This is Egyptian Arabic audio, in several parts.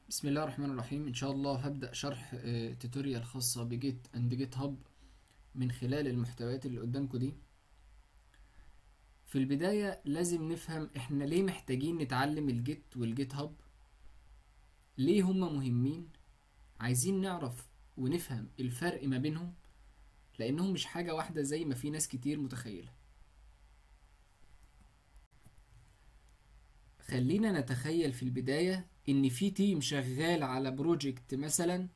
بسم الله الرحمن الرحيم ان شاء الله هبدأ شرح آه، توتوريال خاصة بجيت اند جيت هاب من خلال المحتويات اللي قدامكم دي في البداية لازم نفهم احنا ليه محتاجين نتعلم الجيت والجيت هاب ليه هما مهمين عايزين نعرف ونفهم الفرق ما بينهم لانهم مش حاجة واحدة زي ما في ناس كتير متخيلة خلينا نتخيل في البداية إن في تيم شغال على بروجكت مثلا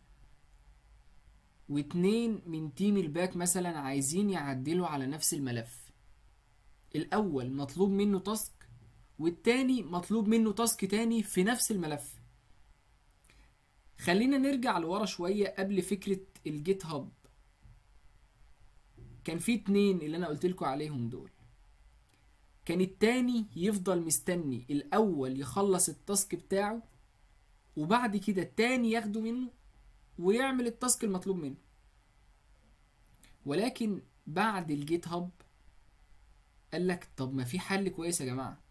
واتنين من تيم الباك مثلا عايزين يعدلوا على نفس الملف الأول مطلوب منه تاسك والتاني مطلوب منه تاسك تاني في نفس الملف خلينا نرجع لورا شوية قبل فكرة الجيت هاب كان في اتنين اللي أنا قلتلكوا عليهم دول كان التاني يفضل مستني الأول يخلص التاسك بتاعه وبعد كده التاني ياخده منه ويعمل التاسك المطلوب منه ولكن بعد الجيت هاب قال لك طب ما في حل كويس يا جماعة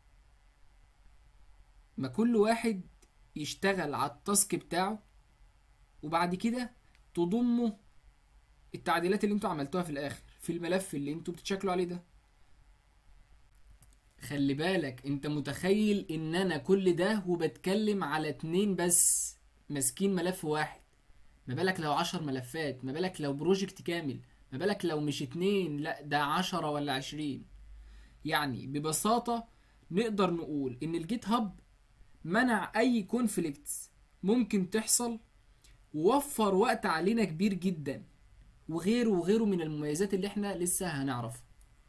ما كل واحد يشتغل على التاسك بتاعه وبعد كده تضموا التعديلات اللي انتوا عملتوها في الاخر في الملف اللي انتوا بتتشكلوا عليه ده خلي بالك انت متخيل ان انا كل ده وبتكلم على اتنين بس ماسكين ملف واحد ما بالك لو عشر ملفات ما بالك لو بروجكت كامل ما بالك لو مش اتنين لا ده عشرة ولا عشرين يعني ببساطة نقدر نقول ان الجيت هاب منع اي كونفليكتس ممكن تحصل ووفر وقت علينا كبير جدا وغيره وغيره من المميزات اللي احنا لسه هنعرفها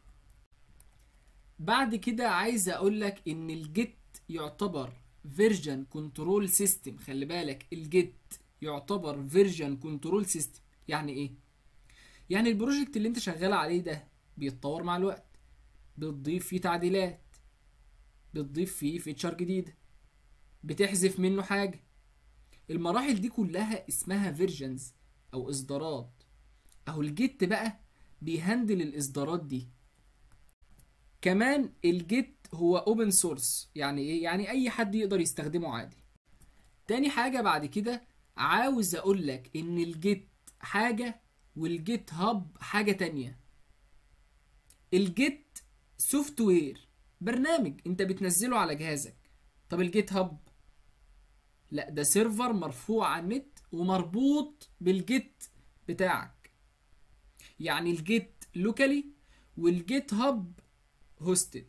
بعد كده عايز اقول لك ان الجيت يعتبر فيرجن كنترول سيستم خلي بالك الجيت يعتبر فيرجن كنترول سيستم يعني ايه يعني البروجكت اللي انت شغال عليه ده بيتطور مع الوقت بتضيف فيه تعديلات بتضيف فيه فيتشر جديدة بتحذف منه حاجة المراحل دي كلها اسمها فيرجنز او اصدارات اهو الجيت بقى بيهندل الاصدارات دي كمان الجيت هو اوبن سورس يعني ايه يعني اي حد يقدر يستخدمه عادي تاني حاجة بعد كده عاوز اقول لك ان الجيت حاجة والجيت هاب حاجة تانية الجيت سوفت وير برنامج انت بتنزله على جهازك طب الجيت هاب لا ده سيرفر مرفوع على النت ومربوط بالجيت بتاعك يعني الجيت لوكالي والجيت هاب هوستد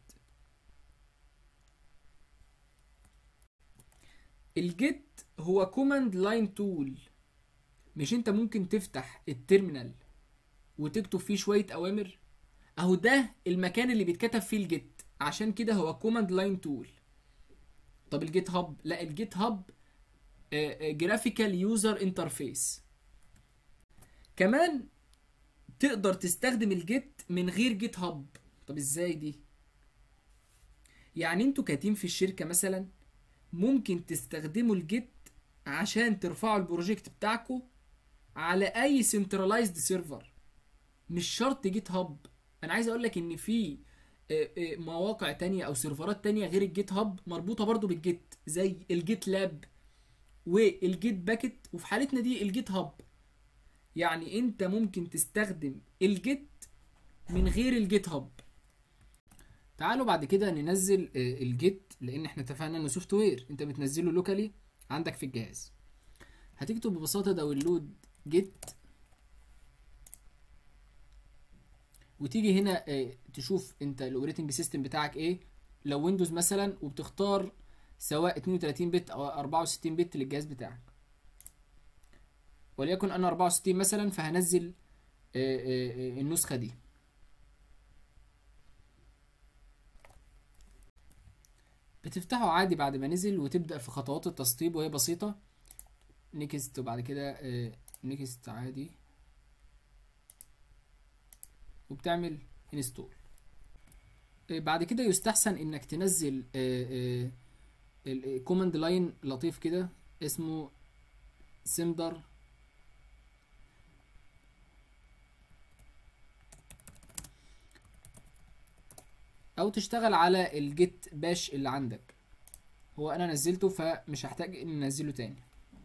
الجيت هو كوماند لاين تول مش انت ممكن تفتح التيرمينال وتكتب فيه شوية اوامر اهو ده المكان اللي بيتكتب فيه الجيت عشان كده هو كوماند لاين تول طب الجيت هاب لا الجيت هاب جرافيكال يوزر انترفيس كمان تقدر تستخدم الجيت من غير جيت هاب طب ازاي دي يعني انتوا كتيم في الشركة مثلا ممكن تستخدموا الجيت عشان ترفعوا البروجكت بتاعكم على اي سنترلايزد سيرفر مش شرط جيت هاب انا عايز اقول لك ان في آه، آه، مواقع تانية او سيرفرات تانية غير الجيت هاب مربوطة برضو بالجيت زي الجيت لاب والجيت باكت وفي حالتنا دي الجيت هاب يعني انت ممكن تستخدم الجيت من غير الجيت هاب تعالوا بعد كده ننزل آه، الجيت لان احنا اتفقنا انه سوفت وير انت بتنزله لوكالي عندك في الجهاز هتكتب ببساطه داونلود جيت وتيجي هنا آه، تشوف انت الاوبريتنج سيستم بتاعك ايه لو ويندوز مثلا وبتختار سواء 32 بت او 64 بت للجهاز بتاعك وليكن انا 64 مثلا فهنزل آه، آه، آه، النسخه دي بتفتحه عادي بعد ما نزل وتبدأ في خطوات التسطيب وهي بسيطة نيكست وبعد كده نيكست عادي وبتعمل انستول بعد كده يستحسن انك تنزل الكوماند لاين لطيف كده اسمه سندر او تشتغل على الجيت باش اللي عندك هو انا نزلته فمش هحتاج اني انزله تاني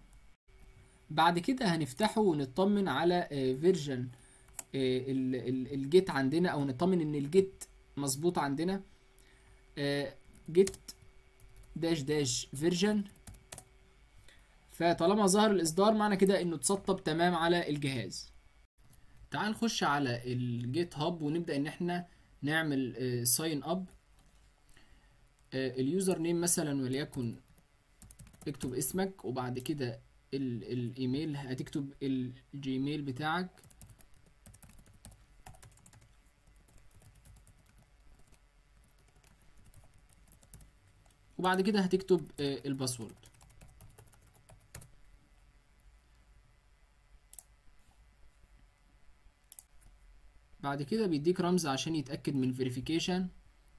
بعد كده هنفتحه ونطمن على فيرجن الجيت عندنا او نطمن ان الجيت مظبوط عندنا جيت داش داش فيرجن فطالما ظهر الاصدار معنى كده انه اتسطب تمام على الجهاز تعال نخش على الجيت هاب ونبدا ان احنا نعمل ساين اب اليوزر نيم مثلا وليكن اكتب اسمك وبعد كده ال- الايميل هتكتب الجيميل بتاعك وبعد كده هتكتب آه، الباسورد بعد كده بيديك رمز عشان يتأكد من verification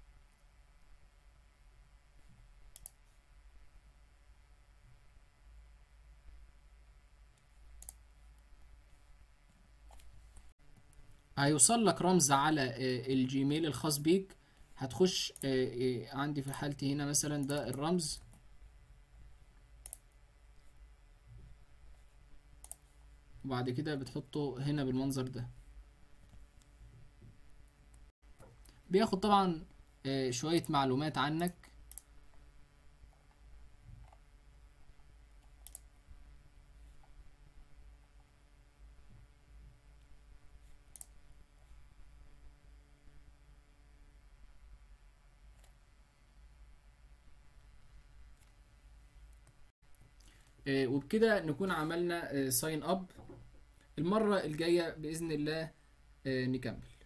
هيوصل لك رمز على آه، الجيميل الخاص بيك هتخش آه، آه، عندي في حالتي هنا مثلا ده الرمز وبعد كده بتحطه هنا بالمنظر ده بياخد طبعا آه، شوية معلومات عنك آه، وبكده نكون عملنا ساين اب المرة الجاية بإذن الله آه، نكمل